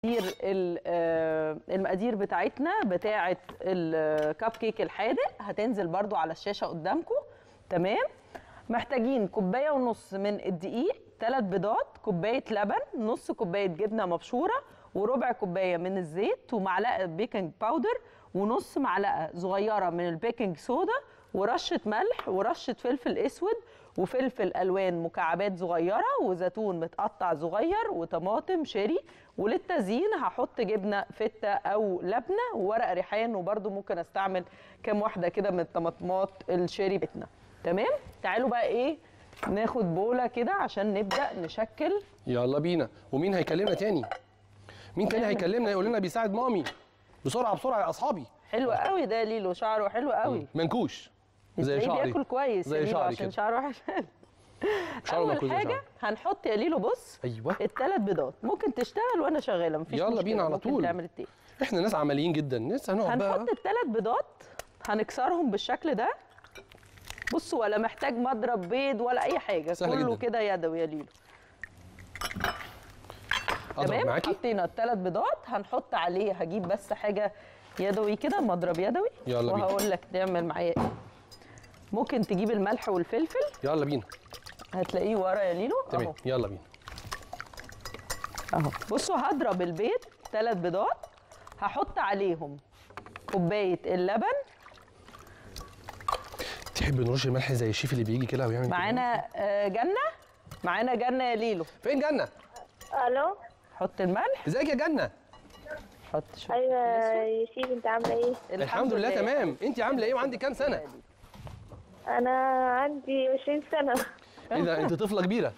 ال- آه، المقادير بتاعتنا بتاعه الكب كيك الحادق هتنزل برضو على الشاشه قدامكم تمام محتاجين كوبايه ونص من الدقيق ثلاث بيضات كوبايه لبن نص كوبايه جبنه مبشوره وربع كوبايه من الزيت ومعلقه بيكنج باودر ونص معلقه صغيره من البيكنج صودا ورشه ملح ورشه فلفل اسود وفلفل الوان مكعبات صغيره وزيتون متقطع صغير وطماطم شيري وللتزيين هحط جبنه فته او لبنه وورق ريحان وبرده ممكن استعمل كام واحده كده من الطماطمات الشيري بتاعتنا تمام تعالوا بقى ايه ناخد بوله كده عشان نبدا نشكل يلا بينا ومين هيكلمنا تاني مين تاني هيكلمنا يقول لنا بيساعد مامي بسرعه بسرعه يا اصحابي حلو قوي ده ليلو شعره حلو قوي منكوش زي تلاقيه شعري بياكل كويس زي يا ليلو شعري عشان كده. شعره حلو شعره اول منكوش زي حاجه شعري. هنحط يا ليلو بص ايوه الثلاث بيضات ممكن تشتغل وانا شغاله مفيش يلا مشكلة. بينا على ممكن طول. تعمل التاني احنا ناس عمليين جدا لسه هنقعد هنحط بقى الثلاث بيضات هنكسرهم بالشكل ده بصوا ولا محتاج مضرب بيض ولا اي حاجه سهلة كله جدا. كده يدوي يا ليلو اضرب تمام معاكي حطينا الثلاث بيضات هنحط عليه هجيب بس حاجه يدوي كده مضرب يدوي يلا بينا. وهقول لك تعمل معايا ايه ممكن تجيب الملح والفلفل يلا بينا هتلاقيه ورا يا ليلو اهو تمام يلا بينا اهو بصوا هضرب البيض ثلاث بيضات هحط عليهم كوبايه اللبن تحب نرش الملح زي الشيف اللي بيجي كده ويعمل كده؟ معانا آه، جنه معانا جنه يا ليلو فين جنة الو حط الملح ازيك يا جنة حط شويه ايوه فلفل يا شيف انت عامله ايه أسود. الحمد لله تمام انت عامله ايه وعندك كام سنه انا عندي 20 سنه ايه ده انت طفله كبيره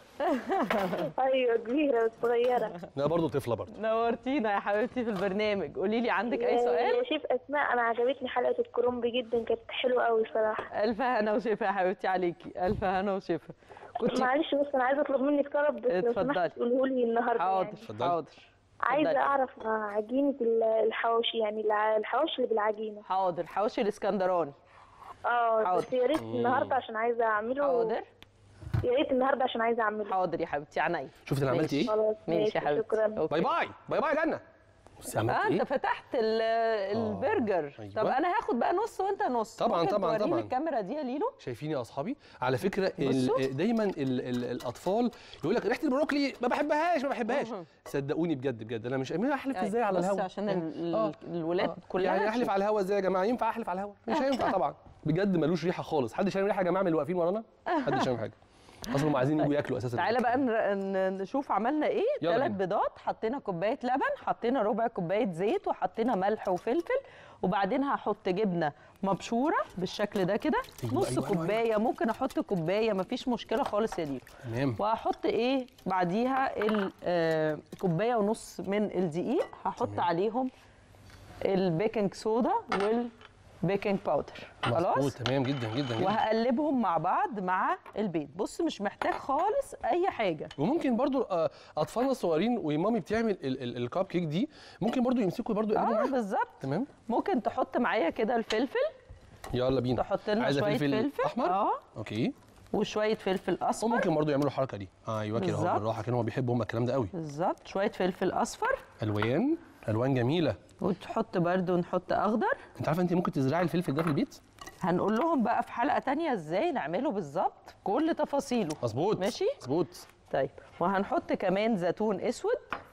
ايوه كبيره بس صغيره انا برضه طفله برضه نورتينا يا حبيبتي في البرنامج قولي لي عندك اي سؤال يا شيف اسماء انا عجبتني حلقه الكرنب جدا كانت حلوه قوي صراحه الف هنا وشفا يا حبيبتي عليكي الف هنا وشفا كنت معلش بس انا عايزه اطلب منك طلب بس لو اتفضلي. سمحت تقوله لي النهارده حاضر يعني. اتفضلي. حاضر عايزه اتفضلي. اعرف عجينه ال- الحواوشي يعني الع- الحواوشي اللي بالعجينه حاضر حواوشي الاسكندراني اه حاضر. بس يا ريت النهارده عشان عايزه اعمله حاضر يا ريت النهارده عشان عايزه اعمله حاضر يا حبيبتي عينيا شفت انا عملت ماشي. ايه خلاص ماشي يا حبيبتي شكرا أوكي. باي باي باي باي يا جنة بصي عملت اه ايه انت فتحت ال- البرجر أيوة. طب انا هاخد بقى نص وانت نص طبعاً، ممكن طبعاً، توريني طبعاً. الكاميرا دي يا ليلو شايفين يا اصحابي على فكره بصوا. ال- دايما ال ال الاطفال يقول لك ريحه البروكلي ما بحبهاش ما بحبهاش مهم. صدقوني بجد بجد انا مش امين احلف ازاي على بص الهوا عشان يعني- ال- آه. ال- الولاد آه. كلها يعني احلف تشوف. على الهوا ازاي يا جماعه ينفع احلف على الهوا مش هينفع طبعا بجد ملوش ريحه خالص حد شايف ريحه يا جماعه من اللي واقفين ورانا حد شايف حاجه اصلا هم عايزين يجوا ياكلوا اساسا تعالى بقى نر- ن- نشوف عملنا ايه يلا ثلاث بينا. بيضات حطينا كوبايه لبن حطينا ربع كوبايه زيت وحطينا ملح وفلفل وبعدين هحط جبنه مبشوره بالشكل ده كده أيوة، نص أيوة، أيوة، كوبايه ممكن احط كوبايه مفيش مشكله خالص يا ليلو تمام وهحط ايه بعديها ال- آه، كوبايه ونص من الدقيق هحط تمام. عليهم البيكنج صودا والبيكنج باودر مظبوط خلاص تمام جدا جدا جدا وهقلبهم مع بعض مع البيض بص مش محتاج خالص اي حاجه وممكن برضو آه، اطفالنا الصغيرين ومامي بتعمل ال- ال- الكاب كيك دي ممكن برضو يمسكوا برضو يقلبوا اه معاها بالظبط تمام ممكن تحط معايا كده الفلفل يلا بينا تحط لنا عايزه شويه فلفل, فلفل احمر اه اوكي وشويه فلفل اصفر وممكن برضو يعملوا الحركه دي ايوه كده اهو بالظبط. بالراحه كده هم بيحبوا هم الكلام ده قوي بالظبط شويه فلفل اصفر الوان الوان جميله وتحط برده نحط اخضر انت عارفه انت ممكن تزرعي الفلفل ده في البيت هنقول لهم بقى في حلقه تانية ازاي نعمله بالظبط كل تفاصيله مظبوط ماشي. مظبوط طيب وهنحط كمان زيتون اسود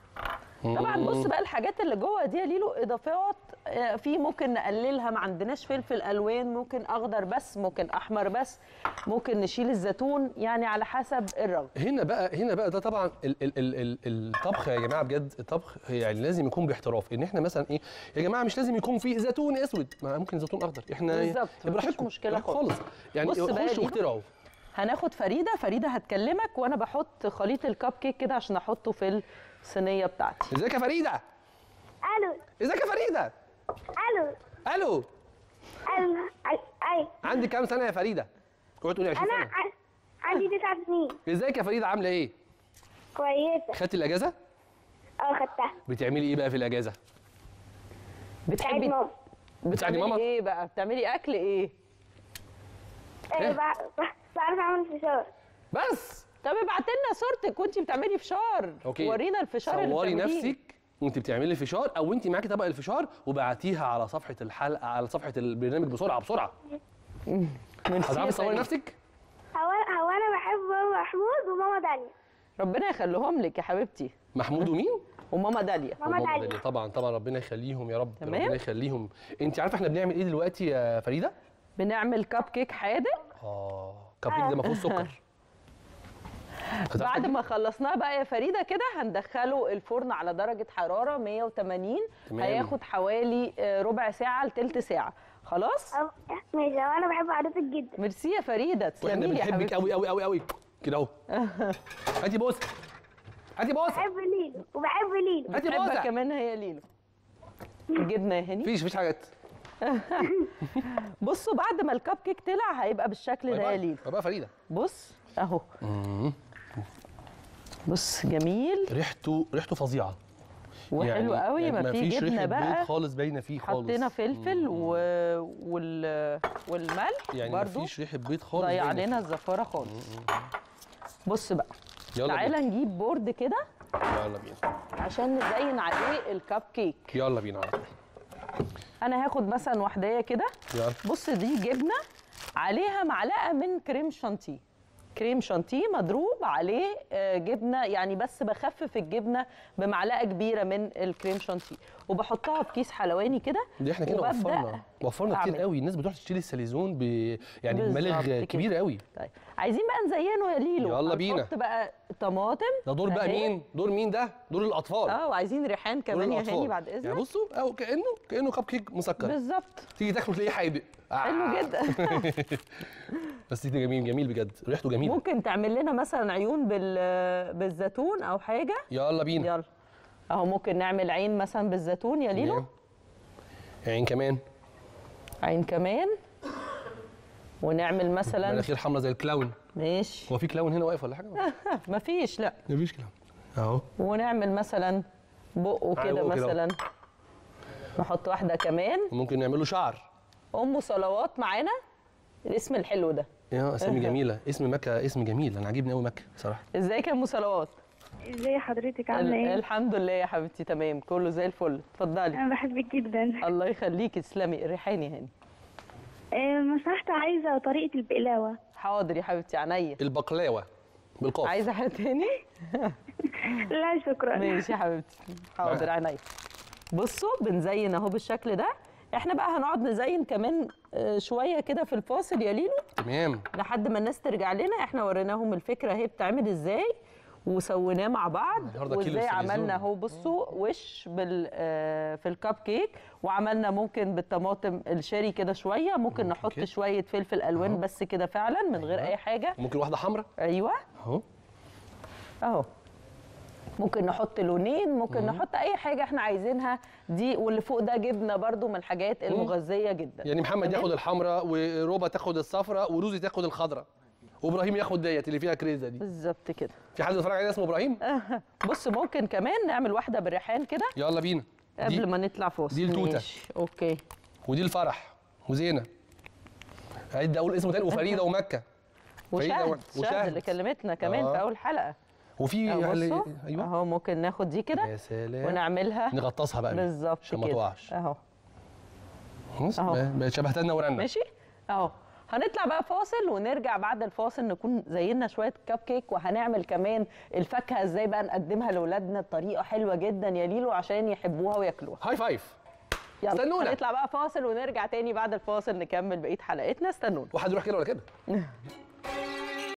طبعا بص بقى الحاجات اللي جوه دي يا ليلو اضافات آه، في ممكن نقللها ما عندناش فلفل الوان ممكن اخضر بس ممكن احمر بس ممكن نشيل الزيتون يعني على حسب الرغبه هنا بقى هنا بقى ده طبعا ال ال ال ال الطبخ يا جماعه بجد الطبخ يعني لازم يكون باحتراف ان احنا مثلا ايه يا جماعه مش لازم يكون فيه زيتون اسود ما ممكن زيتون اخضر احنا بالظبط، مفيش براحتكم مشكلة براحتكم خالص. يعني بص بقى يا خشوا ليلو. اخترعوا هناخد فريده فريده هتكلمك وانا بحط خليط الكب كيك كده عشان احطه في الصينيه بتاعتي ازيك يا فريده الو ازيك يا فريده الو الو الو اي عندك كام سنه يا فريده اوعي تقولي 20 انا سنه ع- عندي تسع سنين ازيك يا فريده عامله ايه كويسه خدتي الاجازه اه خدتها بتعملي ايه بقى في الاجازه بتاعت بتحبي ماما بتعملي ماما؟ ايه بقى بتعملي اكل ايه آه، بع- بع- بعرف اعمل فشار بس طب ابعت لنا صورتك وانت بتعملي فشار اوكي ورينا الفشار اللي صوري بتعمليه. نفسك وانت بتعملي الفشار او انت معاكي طبق الفشار وبعتيها على صفحه الحلقه على صفحه البرنامج بسرعه بسرعه ميرسي يا هتعرفي تصوري فريدة. نفسك هو هو انا بحب ماما محمود وماما داليا ربنا يخليهم لك يا حبيبتي محمود ومين وماما داليا ماما وماما داليا. طبعا طبعا ربنا يخليهم يا رب تمام. ربنا يخليهم انت عارفه احنا بنعمل ايه دلوقتي يا فريده بنعمل كب كيك حادق اه كب كيك ده ما فيهوش سكر هتعرفي بعد تعملي؟ ما خلصناه بقى يا فريده كده هندخله الفرن على درجه حراره 180 تمام. هياخد حوالي آه، ربع ساعه لتلت ساعه خلاص أو- ماشي هو انا بحب حضرتك جدا ميرسي يا فريده واحنا تسلمي لي يا بنحبك حبيبتي قوي قوي قوي قوي كده اهو هاتي بوسه هاتي بوسه بحب ليلو وبحب ليلو هاتي بحبك بوسه كمان هي ليلو الجبنه يا هاني مفيش مفيش حاجات بصوا بعد ما الكب كيك طلع هيبقى بالشكل باي ده يا باي. ليلو باي باي فريده بص اهو بص جميل ريحته ريحته فظيعه وحلو قوي ما فيه فيش جبنه ريحه بقى بيض خالص باينه فيه خالص حطينا فلفل و... وال... والملح يعني برضو مفيش ريحه بيض خالص ضيع باينة علينا الزفاره خالص بص بقى فيه. يلا تعالى بينا نجيب بورد كده يلا بينا عشان نزين عليه الكب كيك يلا بينا على طول. انا هاخد مثلا وحدايه كده يلا بص دي جبنه عليها معلقه من كريم شانتيه كريم شانتيه مضروب عليه آه، جبنه يعني بس بخفف الجبنه بمعلقه كبيره من الكريم شانتيه وبحطها في كيس حلواني كده دي احنا كده وببدأ وفرنا وفرنا كتير أعمل. قوي الناس بتروح تشتري الساليزون ب يعني بالظبط بمبالغ كده. كبيره قوي طيب عايزين بقى نزينه يا ليلو يلا بينا. هنحط بقى طماطم ده دور بقى أهي. مين دور مين ده دور الاطفال اه وعايزين ريحان دور كمان يا الأطفال. هاني بعد يعني اذنك بصوا اهو كانه كانه كب كيك مسكر بالظبط تيجي تاكل تلاقيه حادق آه. حلو جدا بس ده جميل جميل بجد ريحته جميله ممكن تعمل لنا مثلا عيون بال بالزيتون او حاجه يلا بينا يلا اهو ممكن نعمل عين مثلا بالزيتون يا ليلو تمام. عين كمان عين كمان ونعمل مثلا مناخير حمراء زي الكلاون ماشي هو في كلاون هنا واقف ولا حاجه مفيش لا مفيش كلاون اهو ونعمل مثلا بقه كده بقه كده. مثلا نحط واحده كمان ممكن نعمل له شعر ام صلوات معانا الاسم الحلو ده يا اسامي جميله اسم مكه اسم جميل انا عاجبني قوي مكه بصراحه ازيك يا ام صلوات ازاي حضرتك ال- عامله ايه الحمد لله يا حبيبتي تمام كله زي الفل اتفضلي انا بحبك جدا الله يخليكي تسلمي الريحاني هاني آه، لو سمحت عايزه طريقه البقلاوه حاضر يا حبيبتي عينيا البقلاوه بالقاف عايزه حاجه تاني لا شكرا ماشي يا حبيبتي حاضر عينيا بصوا بنزين اهو بالشكل ده احنا بقى هنقعد نزين كمان آه، شويه كده في الفاصل يا ليلو تمام لحد ما الناس ترجع لنا احنا وريناهم الفكره اهي بتتعمل ازاي وسويناه مع بعض النهاردة كيلو وازاي السليزون. عملنا اهو بصوا وش بال آه، في الكب كيك وعملنا ممكن بالطماطم الشيري كده شويه ممكن نحط كده. شويه فلفل الوان أهو. بس كده فعلا من غير أيوة. اي حاجه ممكن واحده حمراء ايوه اهو اهو ممكن نحط لونين ممكن نحط اي حاجه احنا عايزينها دي واللي فوق ده جبنه برضو من الحاجات المغذيه جدا يعني محمد تمام؟ ياخد الحمراء وروبا تاخد الصفراء وروزي تاخد الخضراء وابراهيم ياخد ديت اللي فيها كريزه دي بالظبط كده في حد بيتفرج علينا اسمه ابراهيم بص ممكن كمان نعمل واحده بالريحان كده يلا بينا قبل دي ما نطلع فاصل دي التوتة. ماشي اوكي ودي الفرح وزينه عد اقول اسمه تاني وفريده ومكه فريدة وشهد و- شهد وشهد. اللي كلمتنا كمان آه. في اول حلقه وفي اهو يعني- بصوا ايوه اهو ممكن ناخد دي كده يا سلام ونعملها نغطسها بقى بالظبط عشان ما كده تقعش اهو بص، أهو. بقى- بقت شبه تنا ورنا ماشي اهو هنطلع بقى فاصل ونرجع بعد الفاصل نكون زينا شويه كب كيك وهنعمل كمان الفاكهه ازاي بقى نقدمها لاولادنا بطريقه حلوه جدا يا ليلو عشان يحبوها وياكلوها هاي فايف يلا استنونا. هنطلع بقى فاصل ونرجع تاني بعد الفاصل نكمل بقيه حلقتنا استنونا واحد يروح كده ولا كده